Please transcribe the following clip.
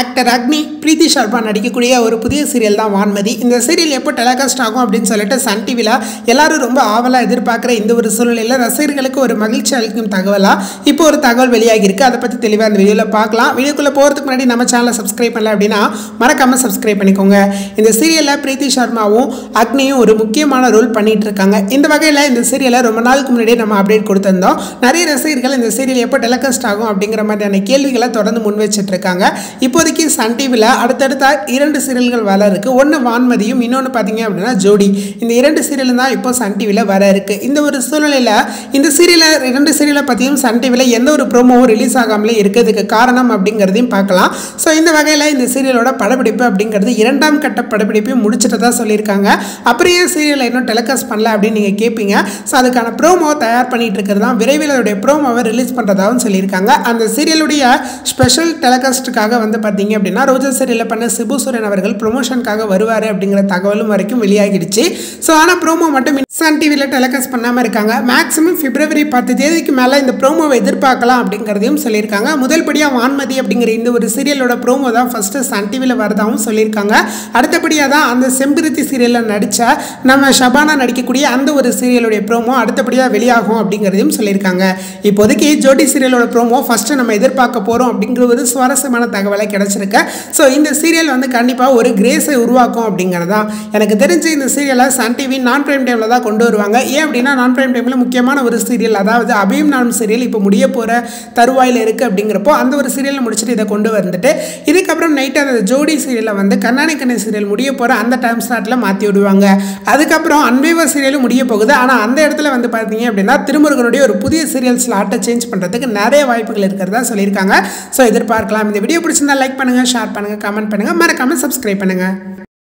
actor அக்னி பிரீத்தி சர்மா நடிக்கக்கூடிய ஒரு புதிய சீரியல் தான் வான்மதி இந்த சீரியல் எப்போ டெலிகாஸ்ட் ஆகும் அப்படின்னு சொல்லிட்டு சன் டிவியில் எல்லாரும் ரொம்ப ஆவலாக எதிர்பார்க்குற இந்த ஒரு சூழ்நிலையில் ரசிகர்களுக்கு ஒரு மகிழ்ச்சி அளிக்கும் தகவலாக இப்போ ஒரு தகவல் வெளியாகி இருக்கு அதை பற்றி தெளிவாக இந்த வீடியோவில் பார்க்கலாம் வீடியோக்குள்ளே போகிறதுக்கு முன்னாடி நம்ம சேனலை சப்ஸ்கிரைப் பண்ணல அப்படின்னா மறக்காமல் சப்ஸ்கிரைப் பண்ணிக்கோங்க இந்த சீரியலில் பிரீத்தி சர்மாவும் அக்னியும் ஒரு முக்கியமான ரோல் பண்ணிட்டு இருக்காங்க இந்த வகையில் இந்த சீரியலை ரொம்ப நாளுக்கு முன்னாடி நம்ம அப்டேட் கொடுத்திருந்தோம் நிறைய ரசிகர்கள் இந்த சீரியல் எப்போ டெலிகாஸ்ட் ஆகும் அப்படிங்கிற மாதிரியான கேள்விகளை தொடர்ந்து முன் வச்சிட்டு இருக்காங்க இப்போதைக்கு சன் டிவியில் அடுத்தடுத்த இரண்டு சீரியல்கள் வர இருக்கு ஒன்று வான்மதியும் இன்னொன்று பார்த்தீங்க அப்படின்னா ஜோடி இந்த இரண்டு சீரியலும் தான் இப்போ சன் டிவியில் வர இருக்கு இந்த ஒரு சூழ்நிலையில் இந்த சீரியலை இரண்டு சீரியலை பற்றியும் சன் டிவியில் எந்த ஒரு ப்ரோமோவும் ரிலீஸ் ஆகாமலே இருக்கிறதுக்கு காரணம் அப்படிங்கிறதையும் பார்க்கலாம் ஸோ இந்த வகையில் இந்த சீரியலோட படப்பிடிப்பு அப்படிங்கிறது இரண்டாம் கட்ட படப்பிடிப்பையும் முடிச்சிட்டதா சொல்லியிருக்காங்க அப்புறம் ஏன் சீரியலை இன்னும் டெலிகாஸ்ட் பண்ணல அப்படின்னு நீங்கள் கேட்பீங்க ஸோ அதுக்கான ப்ரோமோ தயார் பண்ணிட்டு இருக்கிறது தான் விரைவில் அதோடைய ப்ரோமோவை ரிலீஸ் பண்ணுறதாகவும் சொல்லியிருக்காங்க அந்த சீரியலுடைய ஸ்பெஷல் டெலிகாஸ்ட்டுக்காக வந்து பார்த்தீங்க அப்படின்னா ரோஜா சீரியலில் பண்ண சிபு சூரன் அவர்கள் ப்ரொமோஷனுக்காக வருவார் அப்படிங்கிற தகவலும் வரைக்கும் வெளியாகிடுச்சு ஸோ ஆனால் ப்ரோமோ மட்டும் சன் டிவியில் டெலிகாஸ்ட் பண்ணாமல் இருக்காங்க மேக்ஸிமம் பிப்ரவரி பத்து தேதிக்கு மேலே இந்த ப்ரோமோவை எதிர்பார்க்கலாம் அப்படிங்கிறதையும் சொல்லியிருக்காங்க முதல் படியாக வான்மதி அப்படிங்கிற இந்த ஒரு சீரியலோட ப்ரோமோ தான் ஃபஸ்ட்டு சன் டிவியில் வரதாகவும் சொல்லியிருக்காங்க அடுத்தபடியாக தான் அந்த செம்பருத்தி சீரியலில் நடித்த நம்ம ஷபானா நடிக்கக்கூடிய அந்த ஒரு சீரியலுடைய ப்ரோமோ அடுத்தபடியாக வெளியாகும் அப்படிங்கிறதையும் சொல்லியிருக்காங்க இப்போதைக்கு ஜோடி சீரியலோட ப்ரோமோ ஃபஸ்ட்டு நம்ம எதிர்பார்க்க போகிறோம் அப்படிங்கிற ஒரு சுவாரஸ்யமான தகவலை கிடச்சிருக்கு ஸோ இந்த சீரியல் வந்து கண்டிப்பாக ஒரு கிரேஸை உருவாக்கும் அப்படிங்கிறது தான் எனக்கு தெரிஞ்சு இந்த சீரியலை சன் டிவி நான் பிரைம் டைமில் தான் கொண்டு வருவாங்க ஏன் அப்படின்னா நான் பிரைம் டைமில் முக்கியமான ஒரு சீரியல் அதாவது அபியும் நானும் சீரியல் இப்போ முடிய போகிற தருவாயில் இருக்குது அப்படிங்கிறப்போ அந்த ஒரு சீரியலை முடிச்சுட்டு இதை கொண்டு வந்துட்டு இதுக்கப்புறம் நைட்டு அந்த ஜோடி சீரியலை வந்து கண்ணாடி கண்ணை சீரியல் முடிய போகிற அந்த டைம் ஸ்லாட்டில் மாற்றி விடுவாங்க அதுக்கப்புறம் அன்வேவர் சீரியலும் முடிய போகுது ஆனால் அந்த இடத்துல வந்து பார்த்தீங்க அப்படின்னா திருமுருகனுடைய ஒரு புதிய சீரியல் ஸ்லாட்டை சேஞ்ச் பண்ணுறதுக்கு நிறைய வாய்ப்புகள் இருக்கிறதா சொல்லியிருக்காங்க ஸோ எதிர்பார்க்கலாம் இந்த வீடியோ பிடிச்சிருந்தா லைக் பண்ணுங்கள் ஷேர் பண்ணுங்கள் கமெண்ட் பண்ணுங்கள் மறக்காமல் சப்ஸ்கிரைப் பண்ணுங்கள்